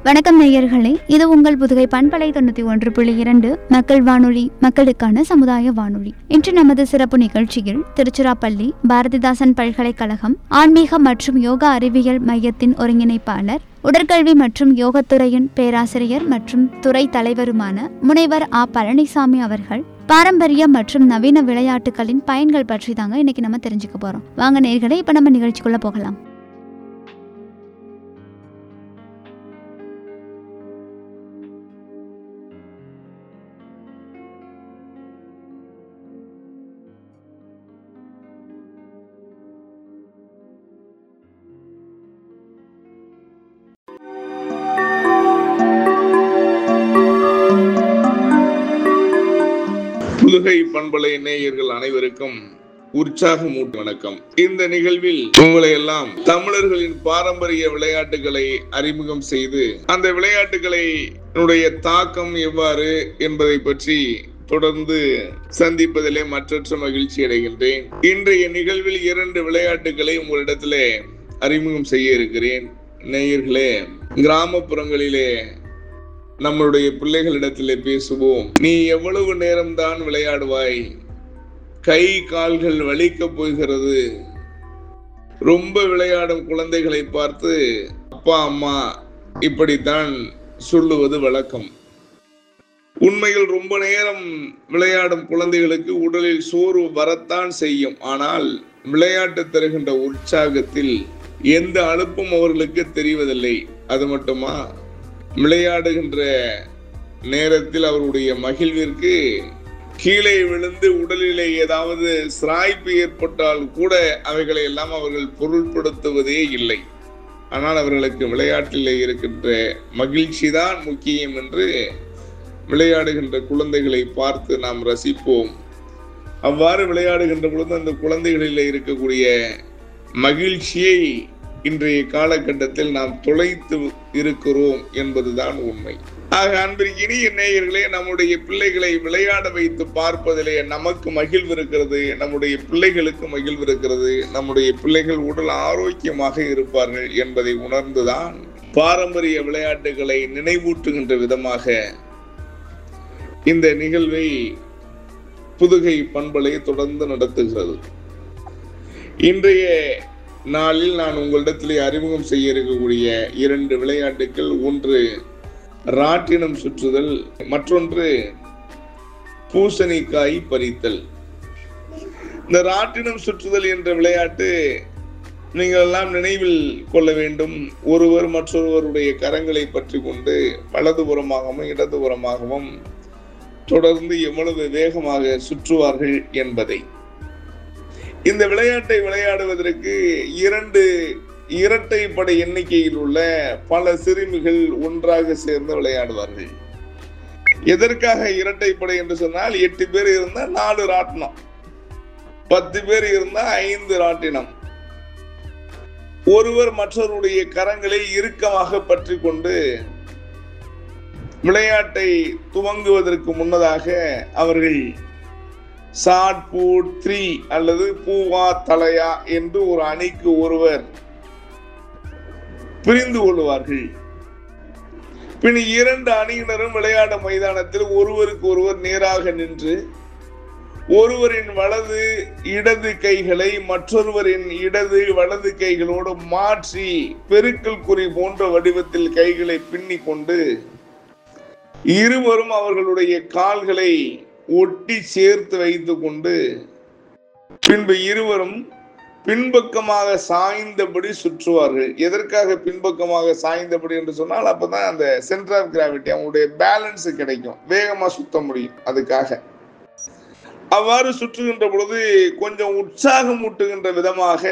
வணக்கம் நேயர்களே இது உங்கள் புதுகை பண்பலை தொண்ணூற்றி ஒன்று புள்ளி இரண்டு மக்கள் வானொலி மக்களுக்கான சமுதாய வானொலி இன்று நமது சிறப்பு நிகழ்ச்சியில் திருச்சிராப்பள்ளி பாரதிதாசன் பல்கலைக்கழகம் ஆன்மீக மற்றும் யோகா அறிவியல் மையத்தின் ஒருங்கிணைப்பாளர் உடற்கல்வி மற்றும் யோகத்துறையின் பேராசிரியர் மற்றும் துறை தலைவருமான முனைவர் ஆ பழனிசாமி அவர்கள் பாரம்பரிய மற்றும் நவீன விளையாட்டுகளின் பயன்கள் பற்றி தாங்க இன்னைக்கு நம்ம தெரிஞ்சுக்க போறோம் வாங்க நேர்களே இப்போ நம்ம நிகழ்ச்சிக்குள்ள போகலாம் புதுகை பண்பலை நேயர்கள் அனைவருக்கும் உற்சாகமூட்டு வணக்கம் இந்த நிகழ்வில் உங்களை எல்லாம் தமிழர்களின் பாரம்பரிய விளையாட்டுகளை அறிமுகம் செய்து அந்த விளையாட்டுகளை உடைய தாக்கம் எவ்வாறு என்பதை பற்றி தொடர்ந்து சந்திப்பதிலே மற்றற்ற மகிழ்ச்சி அடைகின்றேன் இன்றைய நிகழ்வில் இரண்டு விளையாட்டுகளை உங்களிடத்திலே அறிமுகம் செய்ய இருக்கிறேன் நேயர்களே கிராமப்புறங்களிலே நம்மளுடைய பிள்ளைகளிடத்திலே பேசுவோம் நீ எவ்வளவு நேரம்தான் விளையாடுவாய் கை கால்கள் வலிக்கப் போகிறது ரொம்ப விளையாடும் குழந்தைகளை பார்த்து அப்பா அம்மா இப்படித்தான் சொல்லுவது வழக்கம் உண்மையில் ரொம்ப நேரம் விளையாடும் குழந்தைகளுக்கு உடலில் சோர்வு வரத்தான் செய்யும் ஆனால் விளையாட்டு தருகின்ற உற்சாகத்தில் எந்த அலுப்பும் அவர்களுக்கு தெரிவதில்லை அது மட்டுமா விளையாடுகின்ற நேரத்தில் அவருடைய மகிழ்விற்கு கீழே விழுந்து உடலிலே ஏதாவது சிராய்ப்பு ஏற்பட்டால் கூட அவைகளை எல்லாம் அவர்கள் பொருட்படுத்துவதே இல்லை ஆனால் அவர்களுக்கு விளையாட்டிலே இருக்கின்ற மகிழ்ச்சி தான் முக்கியம் என்று விளையாடுகின்ற குழந்தைகளை பார்த்து நாம் ரசிப்போம் அவ்வாறு விளையாடுகின்ற பொழுது அந்த குழந்தைகளில் இருக்கக்கூடிய மகிழ்ச்சியை இன்றைய காலகட்டத்தில் நாம் தொலைத்து இருக்கிறோம் என்பதுதான் உண்மை ஆக அன்பிற்கு இனிய நேயர்களே நம்முடைய பிள்ளைகளை விளையாட வைத்து பார்ப்பதிலே நமக்கு மகிழ்வு இருக்கிறது நம்முடைய பிள்ளைகளுக்கு மகிழ்வு இருக்கிறது நம்முடைய பிள்ளைகள் உடல் ஆரோக்கியமாக இருப்பார்கள் என்பதை உணர்ந்துதான் பாரம்பரிய விளையாட்டுகளை நினைவூட்டுகின்ற விதமாக இந்த நிகழ்வை புதுகை பண்பலை தொடர்ந்து நடத்துகிறது இன்றைய நாளில் நான் உங்களிடத்திலே அறிமுகம் செய்ய இருக்கக்கூடிய இரண்டு விளையாட்டுகள் ஒன்று ராட்டினம் சுற்றுதல் மற்றொன்று பூசணிக்காய் பறித்தல் இந்த ராட்டினம் சுற்றுதல் என்ற விளையாட்டு நீங்கள் எல்லாம் நினைவில் கொள்ள வேண்டும் ஒருவர் மற்றொருவருடைய கரங்களை பற்றி கொண்டு வலதுபுறமாகவும் இடதுபுறமாகவும் தொடர்ந்து எவ்வளவு வேகமாக சுற்றுவார்கள் என்பதை இந்த விளையாட்டை விளையாடுவதற்கு இரண்டு இரட்டை படை எண்ணிக்கையில் உள்ள பல சிறுமிகள் ஒன்றாக சேர்ந்து விளையாடுவார்கள் எதற்காக இரட்டை படை என்று சொன்னால் எட்டு பேர் இருந்தா நாலு ராட்டினம் பத்து பேர் இருந்தா ஐந்து ராட்டினம் ஒருவர் மற்றவருடைய கரங்களை இறுக்கமாக பற்றி கொண்டு விளையாட்டை துவங்குவதற்கு முன்னதாக அவர்கள் ஷார்ட் பூட் த்ரீ அல்லது பூவா தலையா என்று ஒரு அணிக்கு ஒருவர் பிரிந்து கொள்வார்கள் பின் இரண்டு அணியினரும் விளையாட மைதானத்தில் ஒருவருக்கு ஒருவர் நேராக நின்று ஒருவரின் வலது இடது கைகளை மற்றொருவரின் இடது வலது கைகளோடு மாற்றி பெருக்கல் குறி போன்ற வடிவத்தில் கைகளை பின்னி கொண்டு இருவரும் அவர்களுடைய கால்களை ஒட்டி சேர்த்து வைத்துக் கொண்டு பின்பு இருவரும் பின்பக்கமாக சாய்ந்தபடி சுற்றுவார்கள் எதற்காக பின்பக்கமாக சாய்ந்தபடி என்று சொன்னால் அப்பதான் அந்த சென்டர் ஆஃப் கிராவிட்டி அவங்களுடைய பேலன்ஸ் கிடைக்கும் வேகமா சுத்த முடியும் அதுக்காக அவ்வாறு சுற்றுகின்ற பொழுது கொஞ்சம் உற்சாகம் ஊட்டுகின்ற விதமாக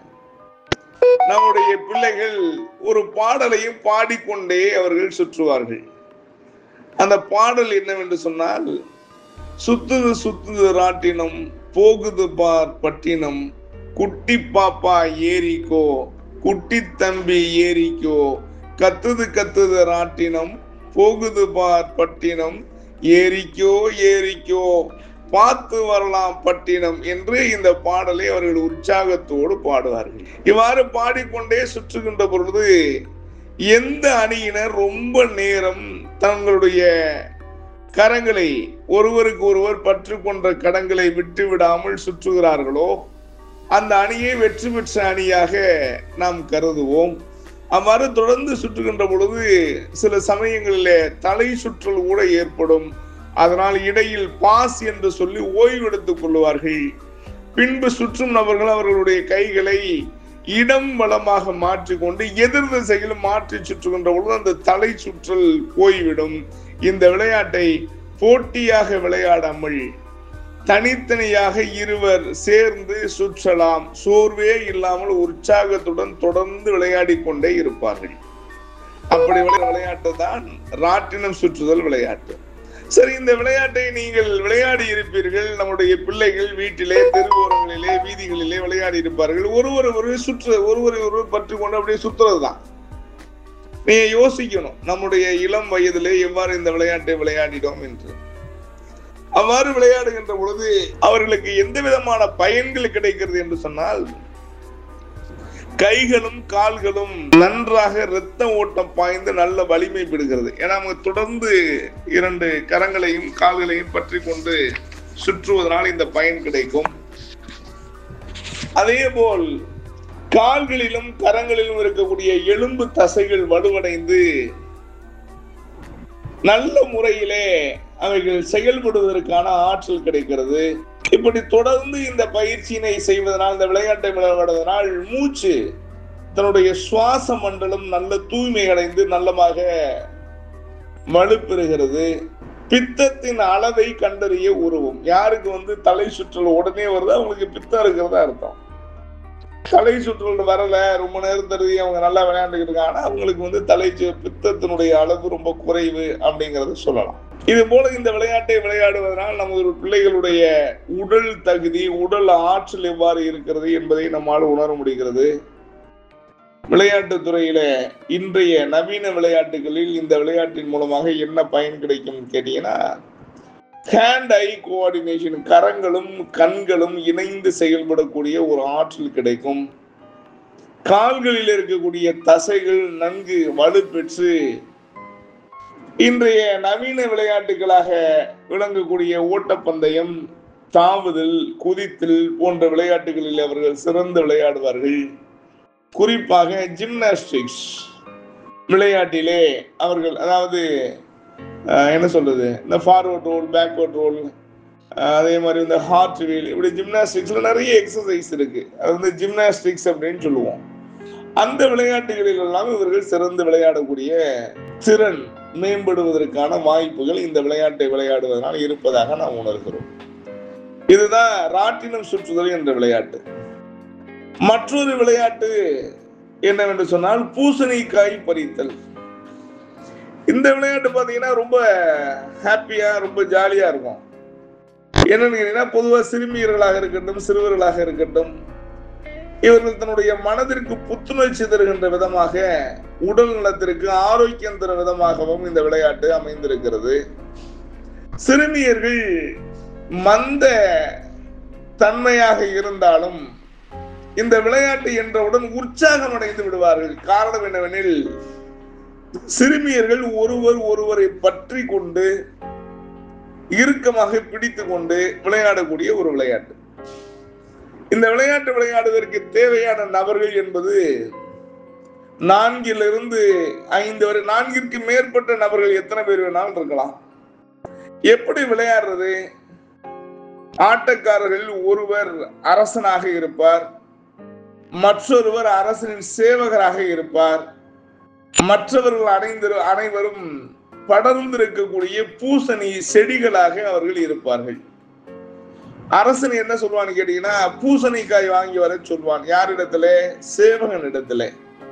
நம்முடைய பிள்ளைகள் ஒரு பாடலையும் பாடிக்கொண்டே அவர்கள் சுற்றுவார்கள் அந்த பாடல் என்னவென்று சொன்னால் சுத்துது சுத்துது ராட்டினம் போகுது பார் பட்டினம் குட்டி பாப்பா ஏரிக்கோ குட்டி தம்பி ஏரிக்கோ கத்துது கத்துது ராட்டினம் போகுது பார் பட்டினம் ஏரிக்கோ ஏரிக்கோ பார்த்து வரலாம் பட்டினம் என்று இந்த பாடலை அவர்கள் உற்சாகத்தோடு பாடுவார்கள் இவ்வாறு பாடிக்கொண்டே சுற்றுகின்ற பொழுது எந்த அணியினர் ரொம்ப நேரம் தங்களுடைய கரங்களை ஒருவருக்கு ஒருவர் பற்று கொண்ட கடங்களை விட்டு விடாமல் சுற்றுகிறார்களோ அந்த அணியை வெற்றி பெற்ற அணியாக நாம் கருதுவோம் அவ்வாறு தொடர்ந்து சுற்றுகின்ற பொழுது சில சமயங்களிலே தலை சுற்றல் கூட ஏற்படும் அதனால் இடையில் பாஸ் என்று சொல்லி ஓய்வு எடுத்துக் கொள்வார்கள் பின்பு சுற்றும் நபர்கள் அவர்களுடைய கைகளை இடம் வளமாக மாற்றிக்கொண்டு எதிர் திசையில் மாற்றி சுற்றுகின்ற பொழுது அந்த தலை சுற்றல் போய்விடும் இந்த விளையாட்டை போட்டியாக விளையாடாமல் தனித்தனியாக இருவர் சேர்ந்து சுற்றலாம் சோர்வே இல்லாமல் உற்சாகத்துடன் தொடர்ந்து விளையாடி கொண்டே இருப்பார்கள் அப்படி விளையாட்டு தான் ராட்டினம் சுற்றுதல் விளையாட்டு சரி இந்த விளையாட்டை நீங்கள் விளையாடி இருப்பீர்கள் நம்முடைய பிள்ளைகள் வீட்டிலே தெருவோரங்களிலே வீதிகளிலே விளையாடி இருப்பார்கள் ஒருவர் ஒரு சுற்று ஒருவரை ஒருவர் பற்றி கொண்டு அப்படியே சுத்துறது தான் நீங்க யோசிக்கணும் நம்முடைய இளம் வயதிலே எவ்வாறு இந்த விளையாட்டை விளையாடினோம் என்று அவ்வாறு விளையாடுகின்ற பொழுது அவர்களுக்கு எந்த விதமான பயன்கள் கிடைக்கிறது என்று சொன்னால் கைகளும் கால்களும் நன்றாக இரத்த ஓட்டம் பாய்ந்து நல்ல வலிமை பெறுகிறது ஏன்னா அவங்க தொடர்ந்து இரண்டு கரங்களையும் கால்களையும் பற்றி கொண்டு சுற்றுவதனால் இந்த பயன் கிடைக்கும் அதே போல் கால்களிலும் கரங்களிலும் இருக்கக்கூடிய எலும்பு தசைகள் வலுவடைந்து நல்ல முறையிலே அவைகள் செயல்படுவதற்கான ஆற்றல் கிடைக்கிறது இப்படி தொடர்ந்து இந்த பயிற்சியினை செய்வதனால் இந்த விளையாட்டை விளையாடுவதனால் மூச்சு தன்னுடைய சுவாச மண்டலம் நல்ல தூய்மை அடைந்து நல்லமாக வலுப்பெறுகிறது பித்தத்தின் அளவை கண்டறிய உருவம் யாருக்கு வந்து தலை சுற்றல் உடனே வருது அவங்களுக்கு பித்தம் இருக்கிறதா அர்த்தம் தலை சுற்றல் வரல ரொம்ப நேரம் தருவி அவங்க நல்லா விளையாண்டுக்கிட்டு இருக்காங்க ஆனா அவங்களுக்கு வந்து தலை சு- பித்தத்தினுடைய அளவு ரொம்ப குறைவு அப்படிங்கறத சொல்லலாம் இது போல இந்த விளையாட்டை விளையாடுவதனால் நமது பிள்ளைகளுடைய உடல் தகுதி உடல் ஆற்றல் எவ்வாறு இருக்கிறது என்பதை நம்மால் உணர முடிகிறது விளையாட்டுத் துறையில இன்றைய நவீன விளையாட்டுகளில் இந்த விளையாட்டின் மூலமாக என்ன பயன் கிடைக்கும் கேட்டீங்கன்னா ஹேண்ட் ஐ கோஆர்டினேஷன் கரங்களும் கண்களும் இணைந்து செயல்படக்கூடிய ஒரு ஆற்றல் கிடைக்கும் கால்களில் இருக்கக்கூடிய தசைகள் நன்கு வலுப்பெற்று இன்றைய நவீன விளையாட்டுகளாக விளங்கக்கூடிய ஓட்டப்பந்தயம் தாவுதல் குதித்தல் போன்ற விளையாட்டுகளில் அவர்கள் சிறந்து விளையாடுவார்கள் குறிப்பாக ஜிம்னாஸ்டிக்ஸ் விளையாட்டிலே அவர்கள் அதாவது அஹ், என்ன சொல்றது இந்த ஃபார்வர்ட் ரோல் பேக்வர்ட் ரோல் அதே மாதிரி இந்த ஹார்ட் வீல் இப்படி ஜிம்னாஸ்டிக்ஸ்ல நிறைய எக்ஸசைஸ் இருக்கு அது வந்து ஜிம்னாஸ்டிக்ஸ் அப்படின்னு சொல்லுவோம் அந்த விளையாட்டுகளில் எல்லாம் இவர்கள் சிறந்து விளையாடக்கூடிய திறன் மேம்படுவதற்கான வாய்ப்புகள் இந்த விளையாட்டை விளையாடுவதனால் இருப்பதாக நாம் உணர்கிறோம் இதுதான் ராட்டினம் சுற்றுதல் என்ற விளையாட்டு மற்றொரு விளையாட்டு என்னவென்று சொன்னால் பூசணிக்காய் பறித்தல் இந்த விளையாட்டு பாத்தீங்கன்னா ரொம்ப ஹாப்பியா ரொம்ப ஜாலியா இருக்கும் என்னன்னு கேட்டீங்கன்னா பொதுவா சிறுமியர்களாக இருக்கட்டும் சிறுவர்களாக இருக்கட்டும் இவர்கள் தன்னுடைய மனதிற்கு புத்துணர்ச்சி தருகின்ற விதமாக உடல் நலத்திற்கு ஆரோக்கியம் தரும் விதமாகவும் இந்த விளையாட்டு அமைந்திருக்கிறது சிறுமியர்கள் மந்த தன்மையாக இருந்தாலும் இந்த விளையாட்டு என்றவுடன் உற்சாகம் அடைந்து விடுவார்கள் காரணம் என்னவெனில் சிறுமியர்கள் ஒருவர் ஒருவரை பற்றி கொண்டு இறுக்கமாக பிடித்து கொண்டு விளையாடக்கூடிய ஒரு விளையாட்டு இந்த விளையாட்டு விளையாடுவதற்கு தேவையான நபர்கள் என்பது நான்கிலிருந்து ஐந்து வரை நான்கிற்கு மேற்பட்ட நபர்கள் எத்தனை பேர் வேணாலும் இருக்கலாம் எப்படி விளையாடுறது ஆட்டக்காரர்கள் ஒருவர் அரசனாக இருப்பார் மற்றொருவர் அரசனின் சேவகராக இருப்பார் மற்றவர்கள் அனைந்து அனைவரும் படர்ந்திருக்கக்கூடிய பூசணி செடிகளாக அவர்கள் இருப்பார்கள் அரசன் என்ன சொல்லுவான்னு கேட்டீங்கன்னா பூசணிக்காய் வாங்கி வர சொல்வான் யாரிடத்துல சேவகன் இடத்துல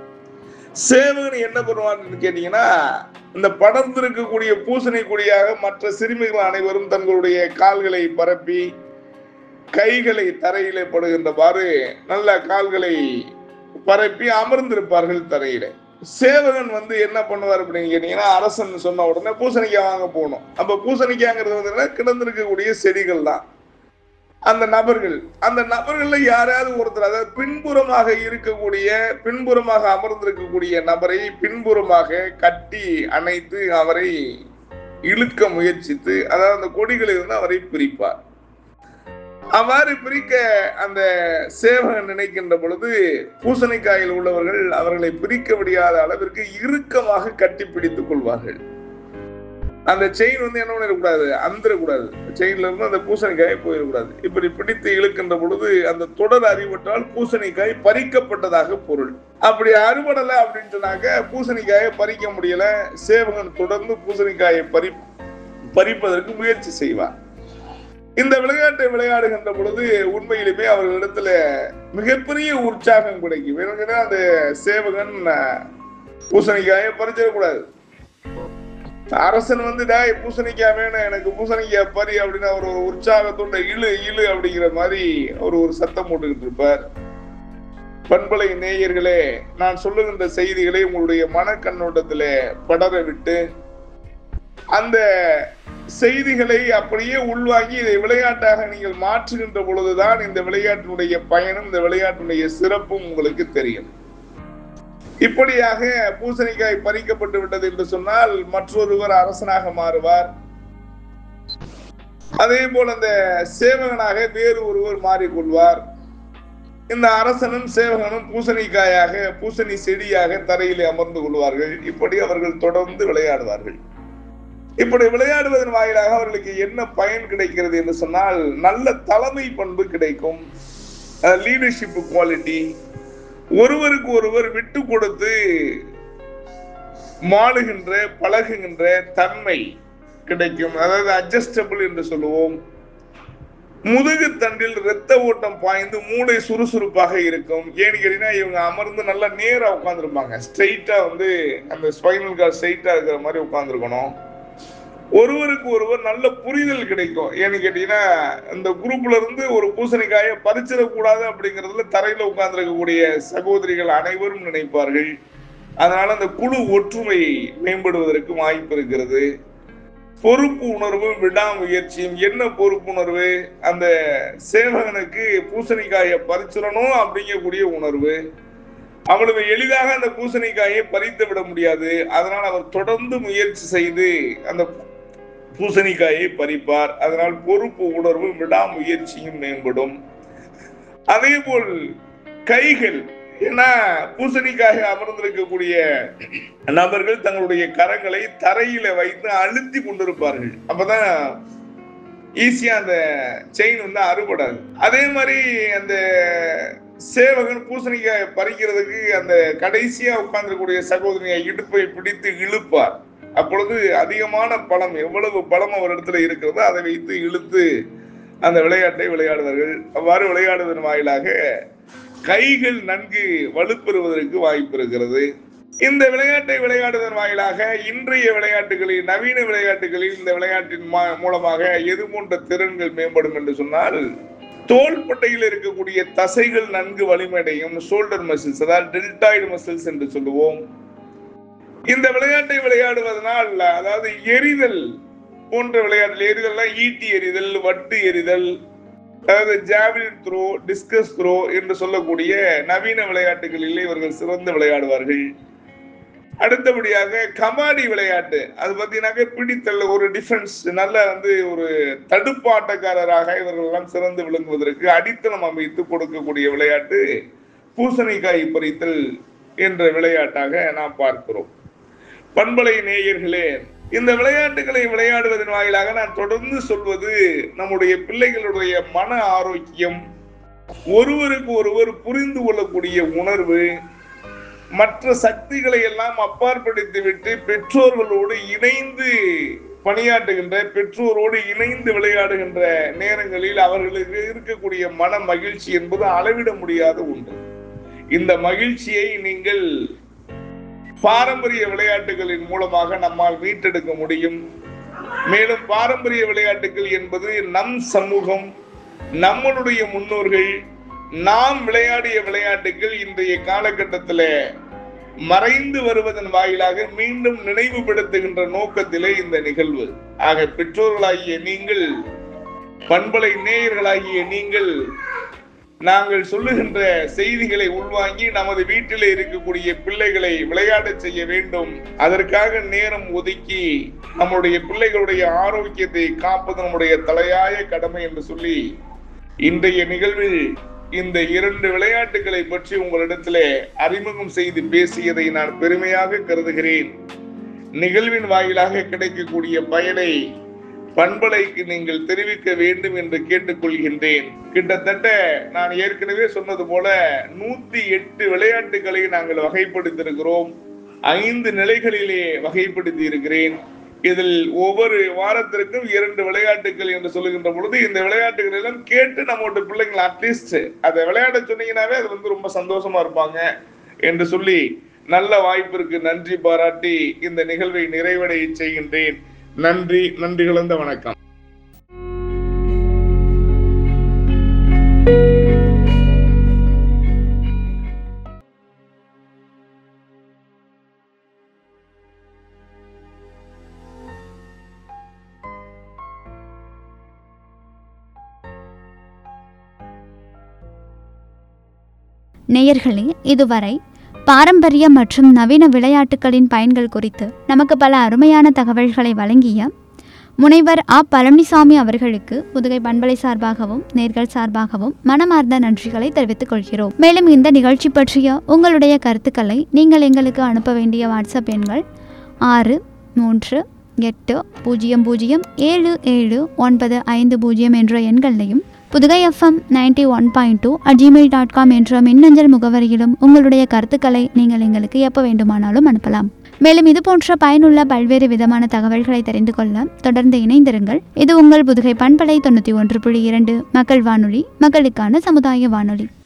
சேவகன் என்ன பண்ணுவான்னு கேட்டீங்கன்னா இந்த படர்ந்திருக்கக்கூடிய பூசணி கொடியாக மற்ற சிறுமிகள் அனைவரும் தங்களுடைய கால்களை பரப்பி கைகளை தரையிலே படுகின்றவாறு நல்ல கால்களை பரப்பி அமர்ந்திருப்பார்கள் தரையில சேவகன் வந்து என்ன பண்ணுவார் அப்படின்னு கேட்டீங்கன்னா அரசன் சொன்ன உடனே பூசணிக்காய் வாங்க போகணும் அப்ப பூசணிக்காய்ங்கிறது வந்து என்ன கிடந்திருக்கக்கூடிய செடிகள் தான் அந்த நபர்கள் அந்த நபர்கள்ல யாராவது ஒருத்தர் அதாவது பின்புறமாக இருக்கக்கூடிய பின்புறமாக அமர்ந்திருக்கக்கூடிய நபரை பின்புறமாக கட்டி அணைத்து அவரை இழுக்க முயற்சித்து அதாவது அந்த கொடிகளில் இருந்து அவரை பிரிப்பார் அவ்வாறு பிரிக்க அந்த சேவகன் நினைக்கின்ற பொழுது பூசணிக்காயில் உள்ளவர்கள் அவர்களை பிரிக்க முடியாத அளவிற்கு இறுக்கமாக கட்டி பிடித்துக் கொள்வார்கள் அந்த செயின் வந்து என்ன பண்ணிடக்கூடாது அந்திரக்கூடாது செயின்ல இருந்து அந்த பூசணிக்காயை போயிடக்கூடாது இப்படி பிடித்து இழுக்கின்ற பொழுது அந்த தொடர் அறிவற்றால் பூசணிக்காய் பறிக்கப்பட்டதாக பொருள் அப்படி அறுபடலை அப்படின்னு சொன்னாக்க பூசணிக்காயை பறிக்க முடியல சேவகன் தொடர்ந்து பூசணிக்காயை பறி பறிப்பதற்கு முயற்சி செய்வார் இந்த விளையாட்டை விளையாடுகின்ற பொழுது உண்மையிலுமே அவர்களிடத்துல மிகப்பெரிய உற்சாகம் கிடைக்கும் வேணுங்கன்னா அந்த சேவகன் அஹ், பூசணிக்காயை பறிச்சிடக்கூடாது அரசன் வந்து டேய் பூசணிக்காய் வேணும் எனக்கு பூசணிக்காய் பறி அப்படின்னு அவர் ஒரு உற்சாகத்தோட இழு இழு அப்படிங்கிற மாதிரி அவர் ஒரு சத்தம் போட்டுக்கிட்டு இருப்பார் பண்பலை நேயர்களே நான் சொல்லுகின்ற செய்திகளை உங்களுடைய மனக்கண்ணோட்டத்துல படர விட்டு அந்த செய்திகளை அப்படியே உள்வாங்கி இதை விளையாட்டாக நீங்கள் மாற்றுகின்ற பொழுதுதான் இந்த விளையாட்டினுடைய பயனும் இந்த விளையாட்டினுடைய சிறப்பும் உங்களுக்கு தெரியும் இப்படியாக பூசணிக்காய் பறிக்கப்பட்டு விட்டது என்று சொன்னால் மற்றொருவர் அரசனாக மாறுவார் அதே போல அந்த சேவகனாக வேறு ஒருவர் மாறிக்கொள்வார் இந்த அரசனும் சேவகனும் பூசணிக்காயாக பூசணி செடியாக தரையிலே அமர்ந்து கொள்வார்கள் இப்படி அவர்கள் தொடர்ந்து விளையாடுவார்கள் இப்படி விளையாடுவதன் வாயிலாக அவர்களுக்கு என்ன பயன் கிடைக்கிறது என்று சொன்னால் நல்ல தலைமை பண்பு கிடைக்கும் லீடர்ஷிப் குவாலிட்டி ஒருவருக்கு ஒருவர் விட்டு கொடுத்து மாளுகின்ற பழகுகின்ற தன்மை கிடைக்கும் அதாவது அட்ஜஸ்டபிள் என்று சொல்லுவோம் முதுகு தண்டில் இரத்த ஓட்டம் பாய்ந்து மூளை சுறுசுறுப்பாக இருக்கும் ஏன்னு கேட்டீங்கன்னா இவங்க அமர்ந்து நல்லா நேரா உட்காந்துருப்பாங்க ஸ்ட்ரைட்டா வந்து அந்த ஸ்பைனல் கார்டு ஸ்ட்ரைட்டா இருக்கிற மாதிரி உட்காந்துருக்கணும் ஒருவருக்கு ஒருவர் நல்ல புரிதல் கிடைக்கும் ஏன்னு கேட்டீங்கன்னா இந்த குரூப்ல இருந்து ஒரு பூசணிக்காயை பறிச்சிடக்கூடாது அப்படிங்கிறதுல தரையில உட்கார்ந்துருக்கக்கூடிய சகோதரிகள் அனைவரும் நினைப்பார்கள் அதனால அந்த குழு ஒற்றுமை மேம்படுவதற்கு வாய்ப்பு இருக்கிறது பொறுப்பு உணர்வும் விடாமுயற்சியும் என்ன பொறுப்புணர்வு அந்த சேவகனுக்கு பூசணிக்காயை பறிச்சிடணும் அப்படிங்கக்கூடிய உணர்வு அவ்வளவு எளிதாக அந்த பூசணிக்காயை பறித்து விட முடியாது அதனால் அவர் தொடர்ந்து முயற்சி செய்து அந்த பூசணிக்காயை பறிப்பார் அதனால் பொறுப்பு உணர்வும் விடாமுயற்சியும் மேம்படும் அதே போல் கைகள் ஏன்னா பூசணிக்காக அமர்ந்திருக்கக்கூடிய நபர்கள் தங்களுடைய கரங்களை தரையில வைத்து அழுத்தி கொண்டிருப்பார்கள் அப்பதான் ஈஸியா அந்த செயின் வந்து அறுபடாது அதே மாதிரி அந்த சேவகன் பூசணிக்காய் பறிக்கிறதுக்கு அந்த கடைசியா உட்கார்ந்துக்கூடிய சகோதரியை இடுப்பை பிடித்து இழுப்பார் அப்பொழுது அதிகமான பலம் எவ்வளவு பலம் அவரிடத்துல இருக்கிறதோ அதை வைத்து இழுத்து அந்த விளையாட்டை விளையாடுவார்கள் அவ்வாறு விளையாடுவதன் வாயிலாக கைகள் நன்கு வலுப்பெறுவதற்கு வாய்ப்பு இருக்கிறது இந்த விளையாட்டை விளையாடுவதன் வாயிலாக இன்றைய விளையாட்டுகளில் நவீன விளையாட்டுகளில் இந்த விளையாட்டின் மா- மூலமாக எது போன்ற திறன்கள் மேம்படும் என்று சொன்னால் தோள்பட்டையில் இருக்கக்கூடிய தசைகள் நன்கு வலிமையடையும் ஷோல்டர் மசில்ஸ் அதாவது டெல்டாய்டு மசில்ஸ் என்று சொல்லுவோம் இந்த விளையாட்டை விளையாடுவதனால் அதாவது எரிதல் போன்ற விளையாட்டு எரிதல்னா ஈட்டி எறிதல் வட்டு எறிதல் அதாவது ஜாவலின் த்ரோ டிஸ்கஸ் த்ரோ என்று சொல்லக்கூடிய நவீன விளையாட்டுகளில் இவர்கள் சிறந்து விளையாடுவார்கள் அடுத்தபடியாக கபாடி விளையாட்டு அது பார்த்தீங்கன்னாக்க பிடித்தல் ஒரு டிஃபென்ஸ் நல்ல வந்து ஒரு தடுப்பாட்டக்காரராக இவர்கள் எல்லாம் சிறந்து விளங்குவதற்கு அடித்தளம் அமைத்து கொடுக்கக்கூடிய விளையாட்டு பூசணிக்காய் பறித்தல் என்ற விளையாட்டாக நாம் பார்க்கிறோம் பண்பலை நேயர்களே இந்த விளையாட்டுகளை விளையாடுவதன் வாயிலாக நான் தொடர்ந்து சொல்வது நம்முடைய பிள்ளைகளுடைய மன ஆரோக்கியம் ஒருவருக்கு ஒருவர் புரிந்து கொள்ளக்கூடிய உணர்வு மற்ற சக்திகளை எல்லாம் அப்பாற்படுத்தி விட்டு பெற்றோர்களோடு இணைந்து பணியாற்றுகின்ற பெற்றோரோடு இணைந்து விளையாடுகின்ற நேரங்களில் அவர்களுக்கு இருக்கக்கூடிய மன மகிழ்ச்சி என்பது அளவிட முடியாத ஒன்று இந்த மகிழ்ச்சியை நீங்கள் பாரம்பரிய விளையாட்டுகளின் மூலமாக நம்மால் மீட்டெடுக்க முடியும் மேலும் பாரம்பரிய விளையாட்டுகள் என்பது நம் சமூகம் நம்மளுடைய முன்னோர்கள் நாம் விளையாடிய விளையாட்டுகள் இன்றைய காலகட்டத்தில் மறைந்து வருவதன் வாயிலாக மீண்டும் நினைவுபடுத்துகின்ற நோக்கத்திலே இந்த நிகழ்வு ஆக பெற்றோர்களாகிய நீங்கள் பண்பலை நேயர்களாகிய நீங்கள் நாங்கள் சொல்லுகின்ற செய்திகளை உள்வாங்கி நமது வீட்டில் இருக்கக்கூடிய பிள்ளைகளை விளையாடச் செய்ய வேண்டும் அதற்காக நேரம் ஒதுக்கி நம்முடைய பிள்ளைகளுடைய ஆரோக்கியத்தை காப்பது நம்முடைய தலையாய கடமை என்று சொல்லி இன்றைய நிகழ்வில் இந்த இரண்டு விளையாட்டுகளை பற்றி உங்களிடத்திலே அறிமுகம் செய்து பேசியதை நான் பெருமையாக கருதுகிறேன் நிகழ்வின் வாயிலாக கிடைக்கக்கூடிய பயனை பண்பலைக்கு நீங்கள் தெரிவிக்க வேண்டும் என்று கேட்டுக்கொள்கின்றேன் கிட்டத்தட்ட நான் ஏற்கனவே சொன்னது போல நூத்தி எட்டு விளையாட்டுகளை நாங்கள் வகைப்படுத்தியிருக்கிறோம் ஐந்து நிலைகளிலே வகைப்படுத்தி இருக்கிறேன் இதில் ஒவ்வொரு வாரத்திற்கும் இரண்டு விளையாட்டுகள் என்று சொல்லுகின்ற பொழுது இந்த விளையாட்டுகள் எல்லாம் கேட்டு நம்மளோட பிள்ளைங்களை அட்லீஸ்ட் அதை விளையாட சொன்னீங்கன்னாவே அது வந்து ரொம்ப சந்தோஷமா இருப்பாங்க என்று சொல்லி நல்ல வாய்ப்பிற்கு நன்றி பாராட்டி இந்த நிகழ்வை நிறைவடைய செய்கின்றேன் நன்றி நன்றி கலந்த வணக்கம் நேயர்களே இதுவரை பாரம்பரிய மற்றும் நவீன விளையாட்டுகளின் பயன்கள் குறித்து நமக்கு பல அருமையான தகவல்களை வழங்கிய முனைவர் ஆ பழனிசாமி அவர்களுக்கு புதுகை பண்பலை சார்பாகவும் நேர்கள் சார்பாகவும் மனமார்ந்த நன்றிகளை தெரிவித்துக் கொள்கிறோம் மேலும் இந்த நிகழ்ச்சி பற்றிய உங்களுடைய கருத்துக்களை நீங்கள் எங்களுக்கு அனுப்ப வேண்டிய வாட்ஸ்அப் எண்கள் ஆறு மூன்று எட்டு பூஜ்ஜியம் பூஜ்ஜியம் ஏழு ஏழு ஒன்பது ஐந்து பூஜ்ஜியம் என்ற எண்களையும் Pudukai FM ninety one point two at Gmail dot com என்ற மின்னஞ்சல் முகவரியிலும் உங்களுடைய கருத்துக்களை நீங்கள் எங்களுக்கு எப்போ வேண்டுமானாலும் அனுப்பலாம் மேலும் இது போன்ற பயனுள்ள பல்வேறு விதமான தகவல்களை தெரிந்து கொள்ள தொடர்ந்து இணைந்திருங்கள் இது உங்கள் புதுகை பண்பலை தொண்ணூற்றி ஒன்று புள்ளி இரண்டு மக்கள் வானொலி மக்களுக்கான சமுதாய வானொலி